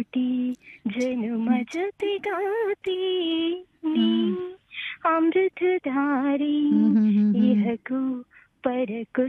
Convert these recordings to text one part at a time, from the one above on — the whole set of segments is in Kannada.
ಕೋಟಿ ಜನುಮ ಜೊತೆಗಾತಿ ನೀ ಅಮೃತಧಾರಿ ಹ್ಮ್ ಹ್ಮ್ ಹ್ಮ್ ಹ್ಮ್. ಇಹಕು ಪರಕು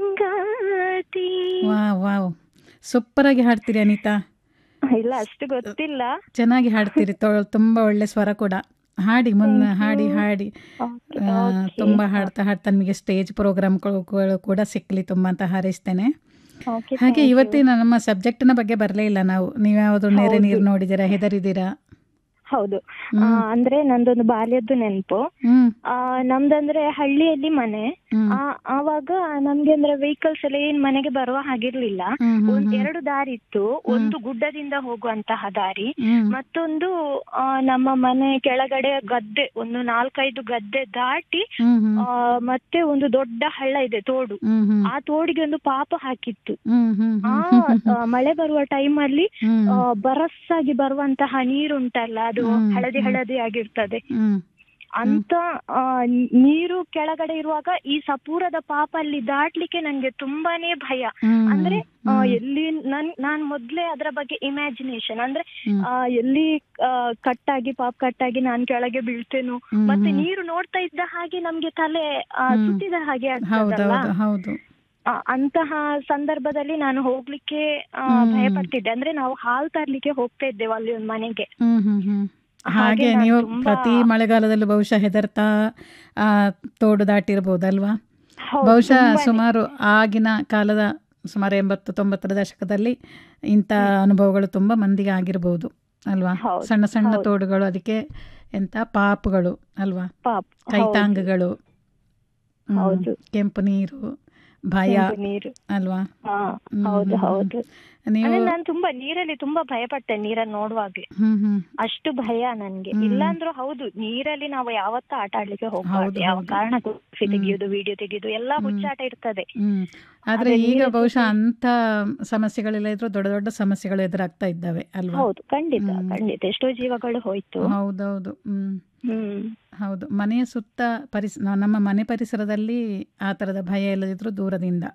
ಸಂಗಾತಿ ವಾ ವಾವ್ ಸೂಪರ್ ಆಗಿ ಹಾಡ್ತೀರಿ ಅನಿತಾ ಇಲ್ಲ ಅಷ್ಟು ಗೊತ್ತಿಲ್ಲ ಚೆನ್ನಾಗಿ ಹಾಡ್ತೀರಿ ತೊ- ತುಂಬಾ ಒಳ್ಳೆ ಸ್ವರ ಕೂಡ ಹಾಡಿ ಮುನ್ನ ಹಾಡಿ ಹಾಡಿ Okay, ಆ, okay. ತುಂಬಾ ಹಾಡ್ತಾ ಹಾಡ್ತಾ ನಿಮಗೆ ಸ್ಟೇಜ್ ಪ್ರೋಗ್ರಾಮ್ಗಳು ಕೂಡ ಸಿಕ್ಕಲಿ ತುಂಬ ಅಂತ ಹಾರೈಸ್ತೇನೆ Okay, ಹಾಗೆ thank you. ಇವತ್ತಿನ ನಮ್ಮ ಸಬ್ಜೆಕ್ಟ್ನ ಬಗ್ಗೆ ಬರಲೇ ಇಲ್ಲ ನಾವು ನೀವ್ಯಾವುದು ನೆರೆ ಹೌದು. ನೀರು ನೋಡಿದ್ದೀರಾ ಹೆದರಿದ್ದೀರಾ ಹೌದು ಹ್ಮ್. ಆ, ಅಂದ್ರೆ ನಂದೊಂದು ಬಾಲ್ಯದ್ದು ನೆನಪು ಹ್ಮ್ ಆ ನಮ್ದಂದ್ರೆ ಹಳ್ಳಿಯಲ್ಲಿ ಮನೆ ಹ್ಮ್. ಆ ಆವಾಗ ನಮ್ಗೆ ಅಂದ್ರೆ ವೆಹಿಕಲ್ಸ್ ಎಲ್ಲ ಏನ್ ಮನೆಗೆ ಬರುವ ಹಾಗಿರ್ಲಿಲ್ಲ ಹ್ಮ್, ಹ್ಮ್, ಒಂದ್ ಹ್ಮ್. ಎರಡು ದಾರಿ ಇತ್ತು ಒಂದು ಗುಡ್ಡದಿಂದ ಹೋಗುವಂತಹ ದಾರಿ ಹ್ಮ್. ಮತ್ತೊಂದು ಆ, ನಮ್ಮ ಮನೆ ಕೆಳಗಡೆ ಗದ್ದೆ ಒಂದು ನಾಲ್ಕೈದು ಗದ್ದೆ ದಾಟಿ ಹ್ಮ್, ಹ್ಮ್. ಆ, ಮತ್ತೆ ಒಂದು ದೊಡ್ಡ ಹಳ್ಳ ಇದೆ ತೋಡು ಹ್ಮ್, ಹ್ಮ್. ಆ ತೋಡಿಗೆ ಒಂದು ಪಾಪ ಹಾಕಿತ್ತು ಹ್ಮ್, ಹ್ಮ್, ಆ ಹ್ಮ್. ಆ, ಮಳೆ ಬರುವ ಟೈಮ್ ಅಲ್ಲಿ ಹ್ಮ್. ಆ, ಬರಸ್ಸಾಗಿ ಬರುವಂತಹ ನೀರುಂಟಲ್ಲ ಅದು ಹ್ಮ್, ಹಳದಿ ಹ್ಮ್. ಹಳದಿ ಆಗಿರ್ತದೆ ಹ್ಮ್. ಅಂತ ಆ, ನೀರು ಕೆಳಗಡೆ ಇರುವಾಗ ಈ ಸಪೂರದ ಪಾಪ ಅಲ್ಲಿ ದಾಟ್ಲಿಕ್ಕೆ ನನ್ಗೆ ತುಂಬಾನೇ ಭಯ ಹ್ಮ್. ಅಂದ್ರೆ ಆ, ಹ್ಮ್. ಎಲ್ಲಿ ನನ್ ನಾನ್ ಮೊದ್ಲೇ ಅದರ ಬಗ್ಗೆ ಇಮ್ಯಾಜಿನೇಷನ್ ಅಂದ್ರೆ ಹ್ಮ್. ಆ, ಎಲ್ಲಿ ಆ, ಕಟ್ಟಾಗಿ ಪಾಪ್ ಕಟ್ಟಾಗಿ ನಾನ್ ಕೆಳಗೆ ಬೀಳ್ತೇನು ಹ್ಮ್, ಮತ್ತೆ ಹ್ಮ್. ನೀರು ನೋಡ್ತಾ ಇದ್ದ ಹಾಗೆ ನಮ್ಗೆ ತಲೆ ಆ, ಹ್ಮ್. ಸುತ್ತಿದ ಹಾಗೆ ಹೌದೌದು ಆಗ್ತದಲ್ಲ ಹೌದು ಆ, ಅಂತಹ ಸಂದರ್ಭದಲ್ಲಿ ನಾನು ಹೋಗ್ಲಿಕ್ಕೆ ಆ, ಹ್ಮ್. ಭಯ ಪಡ್ತಿದ್ದೆ ಅಂದ್ರೆ ನಾವು ಹಾಲ್ ತರ್ಲಿಕ್ಕೆ ಹೋಗ್ತಾ ಇದ್ದೇವೆ ಅಲ್ಲಿ ಒಂದು ಮನೆಗೆ ಹ್ಮ್ ಹ್ಮ್ ಹ್ಮ್ ಹಾಗೆ ಹಾಗೆ ನಾನು ನೀವು ತುಂಬಾ- ಪ್ರತಿ ಮಳೆಗಾಲದಲ್ಲೂ ಬಹುಶಃ ಹೆದರ್ತಾ ಆ, ತೋಡು ದಾಟಿರ್ಬೋದಲ್ವಾ ಹೌದು, ಬಹುಶಃ ತುಂಬಾನೇ. ಸುಮಾರು ಆಗಿನ ಕಾಲದ ಸುಮಾರು ಎಂಬತ್ತು ತೊಂಬತ್ತರ ದಶಕದಲ್ಲಿ ಇಂಥ ಅನುಭವಗಳು ತುಂಬ ಮಂದಿಗೆ ಆಗಿರ್ಬೋದು ಅಲ್ವಾ ಹೌದು, ಸಣ್ಣ ಸಣ್ಣ ಹೌದು. ತೋಡುಗಳು ಅದಕ್ಕೆ ಎಂತ ಪಾಪುಗಳು ಅಲ್ವಾ ಪಾಪ್ ಕೈತಾಂಗಗಳು ಹ್ಮ್, ಹೌದು. ಕೆಂಪು ನೀರು ಭಯ ಕೆಂಪು ನೀರು ಅಲ್ವಾ ಹಾ ಹ್ಮ್, ಹೌದು ಹ್ಮ್, ಹೌದು ನೀವು ಅಂದ್ರೆ ನಾನು ತುಂಬಾ ನೀರಲ್ಲಿ ತುಂಬಾ ಭಯ ಪಟ್ಟೆ ನೀರನ್ನ ನೋಡುವಾಗ್ಲೇ ಹ್ಮ್ ಹ್ಮ್ ಅಷ್ಟು ಭಯ ನನ್ಗೆ ಹ್ಮ್. ಇಲ್ಲಾಂದ್ರೂ ಹೌದು ನೀರಲ್ಲಿ ನಾವು ಯಾವತ್ತೂ ಆಟ ಆಡ್ಲಿಕ್ಕೆ ಹೌದು, ಹೋಗ್ಬಾರ್ದು ಯಾವ ಹೌದು. ಕಾರಣಕ್ಕೂ selfie ಹ್ಮ್. ತೆಗೆಯುದು ವಿಡಿಯೋ ತೆಗೆಯುದು ಎಲ್ಲಾ ಹ್ಮ್. ಹುಚ್ಚಾಟ ಇರ್ತದೆ ಹ್ಮ್ ಆದ್ರೆ ಅದೇ ಈಗ ನೀರು ಬಹುಶಃ ಜೊತೆ- ಅಂತ ಸಮಸ್ಯೆಗಳೆಲ್ಲ ಇದ್ರು ದೊಡ್ಡ ದೊಡ್ಡ ಸಮಸ್ಯೆಗಳು ಎದುರಾಗ್ತಾ ಇದ್ದಾವೆ ಅಲ್ವಾ ಹೌದು ಖಂಡಿತ ಹ್ಮ್. ಖಂಡಿತ ಎಷ್ಟೋ ಜೀವಗಳು ಹೋಯ್ತು ಹೌದೌದು ಹ್ಮ್ ಹ್ಮ್ ಹೌದು ಮನೆಯ ಸುತ್ತ ಪರಿಸ ನ- ನಮ್ಮ ಮನೆ ಪರಿಸರದಲ್ಲಿ ಆ ಥರದ ಭಯ ಇಲ್ಲದಿದ್ರು ದೂರದಿಂದ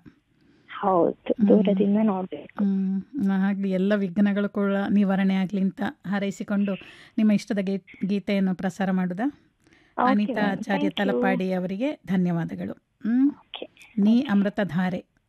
ಹೌದು ಹ್ಮ್. ದೂರದಿಂದ ನೋಡ್ಬೇಕು ಹ್ಮ್ ಆಗಲಿ ಎಲ್ಲ ವಿಘ್ನಗಳು ಕೂಡ ನಿವಾರಣೆ ಆಗಲಿ ಅಂತ ಹಾರೈಸಿಕೊಂಡು ನಿಮ್ಮ ಇಷ್ಟದ ಗೀ ಗೀತೆಯನ್ನು ಪ್ರಸಾರ ಮಾಡುದಾ Okay, Anita ma'am. Acharya Thank you. Talapady ಅವರಿಗೆ ಧನ್ಯವಾದಗಳು ಹ್ಮ್ Okay. ನೀ ಅಮೃತಧಾರೆ